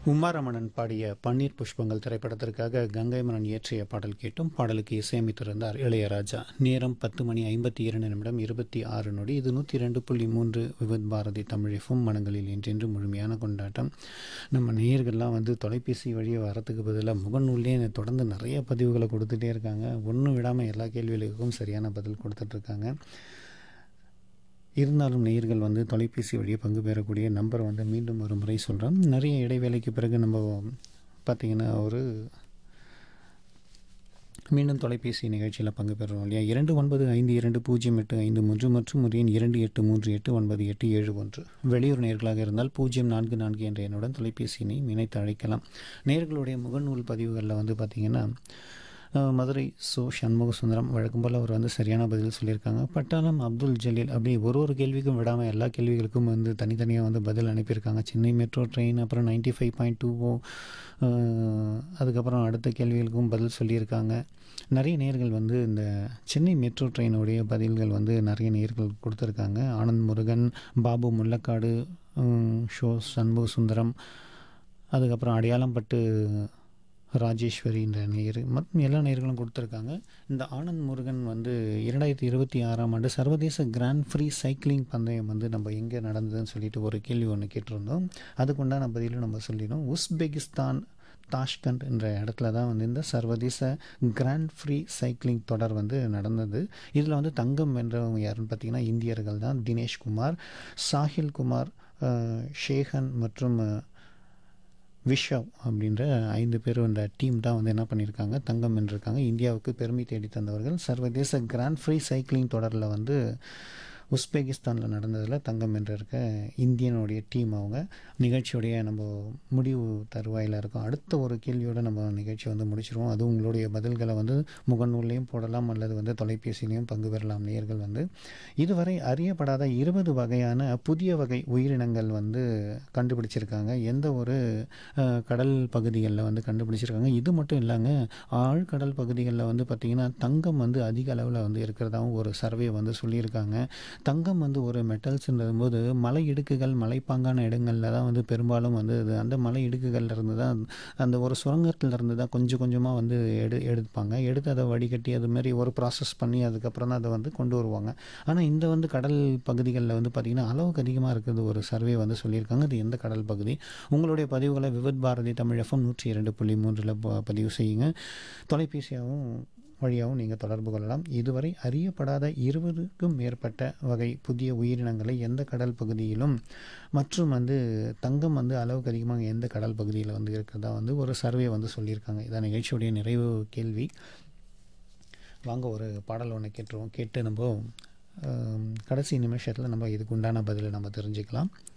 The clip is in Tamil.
உமாரமணன் பாடிய பன்னீர் புஷ்பங்கள் திரைப்படத்திற்காக கங்கை மணன் இயற்றிய பாடல் கேட்டும் பாடலுக்கு இசையமைத்திருந்தார் இளையராஜா நேரம் பத்து மணி ஐம்பத்தி இரண்டு நிமிடம் இருபத்தி ஆறு நொடி இது நூற்றி ரெண்டு புள்ளி மூன்று விபத் பாரதி தமிழிஃபும் மனங்களில் என்றென்று முழுமையான கொண்டாட்டம் நம்ம நேயர்கள்லாம் வந்து தொலைபேசி வழியே வரத்துக்கு பதிலாக முகநூல்லே தொடர்ந்து நிறைய பதிவுகளை கொடுத்துட்டே இருக்காங்க ஒன்றும் விடாமல் எல்லா கேள்விகளுக்கும் சரியான பதில் கொடுத்துட்ருக்காங்க இருந்தாலும் நேயர்கள் வந்து தொலைபேசி வழியே பங்கு பெறக்கூடிய நம்பரை வந்து மீண்டும் ஒரு முறை சொல்கிறோம் நிறைய இடைவேளைக்கு பிறகு நம்ம பார்த்திங்கன்னா ஒரு மீண்டும் தொலைபேசி நிகழ்ச்சியில் பங்கு பெறுறோம் இல்லையா இரண்டு ஒன்பது ஐந்து இரண்டு பூஜ்ஜியம் எட்டு ஐந்து மூன்று மற்றும் ஒரு எண் இரண்டு எட்டு மூன்று எட்டு ஒன்பது எட்டு ஏழு ஒன்று வெளியூர் நேர்களாக இருந்தால் பூஜ்ஜியம் நான்கு நான்கு என்ற எண்ணுடன் தொலைபேசியினை இணைத்து அழைக்கலாம் நேர்களுடைய முகநூல் பதிவுகளில் வந்து பார்த்திங்கன்னா அஹ், மதுரை சோ சண்முக சுந்தரம் வழக்கம் போல் அவர் வந்து சரியான பதில் சொல்லியிருக்காங்க பட்டாளம் அப்துல் ஜலீல் அப்படி ஒரு ஒரு கேள்விக்கும் விடாமல் எல்லா கேள்விகளுக்கும் வந்து தனித்தனியாக வந்து பதில் அனுப்பியிருக்காங்க சென்னை மெட்ரோ ட்ரெயின் அப்புறம் நைன்ட்டி ஃபைவ் பாயிண்ட் டூ ஓ அதுக்கப்புறம் அடுத்த கேள்விகளுக்கும் பதில் சொல்லியிருக்காங்க நிறைய நேர்கள் வந்து இந்த சென்னை மெட்ரோ ட்ரெயினுடைய பதில்கள் வந்து நிறைய நேர்கள் கொடுத்துருக்காங்க ஆனந்த் முருகன் பாபு முல்லக்காடு உம், ஷோ சண்முக சுந்தரம் அதுக்கப்புறம் அடையாளம்பட்டு ராஜேஸ்வரின்ற நேயர் மற்றும் எல்லா நேயர்களும் கொடுத்துருக்காங்க இந்த ஆனந்த் முருகன் வந்து இரண்டாயிரத்தி இருபத்தி ஆறாம் ஆண்டு சர்வதேச கிராண்ட் ஃப்ரீ சைக்கிளிங் பந்தயம் வந்து நம்ம எங்கே நடந்ததுன்னு சொல்லிட்டு ஒரு கேள்வி ஒன்று கேட்டிருந்தோம் அதுக்குண்டான பதிலும் நம்ம சொல்லிடும் உஸ்பெகிஸ்தான் தாஷ்கண்ட் என்ற இடத்துல தான் வந்து இந்த சர்வதேச கிராண்ட் ஃப்ரீ சைக்கிளிங் தொடர் வந்து நடந்தது இதில் வந்து தங்கம் வென்றவங்க யாருன்னு பார்த்தீங்கன்னா இந்தியர்கள் தான் தினேஷ் குமார் சாஹில் குமார் அஹ், ஷேகன் மற்றும் அஹ், விஷவ் அப்படின்ற ஐந்து பேர் இந்த டீம் தான் வந்து என்ன பண்ணியிருக்காங்க தங்கம் வென்றிருக்காங்க இந்தியாவுக்கு பெருமை தேடி தந்தவர்கள் சர்வதேச கிராண்ட் ஃப்ரீ சைக்கிளிங் தொடரில் வந்து உஸ்பெகிஸ்தானில் நடந்ததில் தங்கம் வென்றிருக்க இந்தியனுடைய டீம் அவங்க நிகழ்ச்சியுடைய நம்ம முடிவு தருவாயில் இருக்கும் அடுத்த ஒரு கேள்வியோட நம்ம நிகழ்ச்சி வந்து முடிச்சிருவோம் அது உங்களுடைய பதில்களை வந்து முகநூல்லையும் போடலாம் அல்லது வந்து தொலைபேசியிலையும் பங்கு பெறலாம் நேயர்கள் வந்து இதுவரை அறியப்படாத இருபது வகையான புதிய வகை உயிரினங்கள் வந்து கண்டுபிடிச்சிருக்காங்க எந்த ஒரு அஹ், கடல் பகுதிகளில் வந்து கண்டுபிடிச்சிருக்காங்க இது மட்டும் இல்லைங்க ஆழ்கடல் பகுதிகளில் வந்து பார்த்திங்கன்னா தங்கம் வந்து அதிக அளவில் வந்து இருக்கிறதாவும் ஒரு சர்வே வந்து சொல்லியிருக்காங்க தங்கம் வந்து ஒரு மெட்டல்ஸ்ன்றது போது மலை இடுக்குகள் மலைப்பாங்கான இடங்களில் தான் வந்து பெரும்பாலும் வந்து இது அந்த மலை இடுக்குகள்ல இருந்து தான் அந்த ஒரு சுரங்கத்துல இருந்து தான் கொஞ்சம் கொஞ்சமாக வந்து எடு எடுப்பாங்க எடுத்து அதை வடிகட்டி அது மாதிரி ஒரு ப்ராசஸ் பண்ணி அதுக்கப்புறம் தான் அதை வந்து கொண்டு வருவாங்க ஆனால் இந்த வந்து கடல் பகுதிகளில் வந்து பார்த்திங்கன்னா அளவுக்கு அதிகமாக இருக்கிறது ஒரு சர்வே வந்து சொல்லியிருக்காங்க அது எந்த கடல் பகுதி உங்களுடைய பதிவுகளை விவித் பாரதி தமிழ் எஃப்எம் நூற்றி இரண்டு புள்ளி மூன்றில் பதிவு செய்யுங்க தொலைபேசியாகவும் வழியாகவும் நீங்கள் தொடர்பு கொள்ளலாம் இதுவரை அறியப்படாத இருபதுக்கும் மேற்பட்ட வகை புதிய உயிரினங்களை எந்த கடல் பகுதியிலும் மற்றும் வந்து தங்கம் வந்து அளவுக்கு அதிகமாக எந்த கடல் பகுதியில் வந்து இருக்கிறதா வந்து ஒரு சர்வே வந்து சொல்லியிருக்காங்க இதான் நிகழ்ச்சியுடைய நிறைவு கேள்வி வாங்க ஒரு பாடல் ஒன்று கேட்டுருவோம் கேட்டு நம்ம ஆம், கடைசி நிமிஷத்தில் நம்ம இதுக்கு உண்டான பதிலை நம்ம தெரிஞ்சுக்கலாம்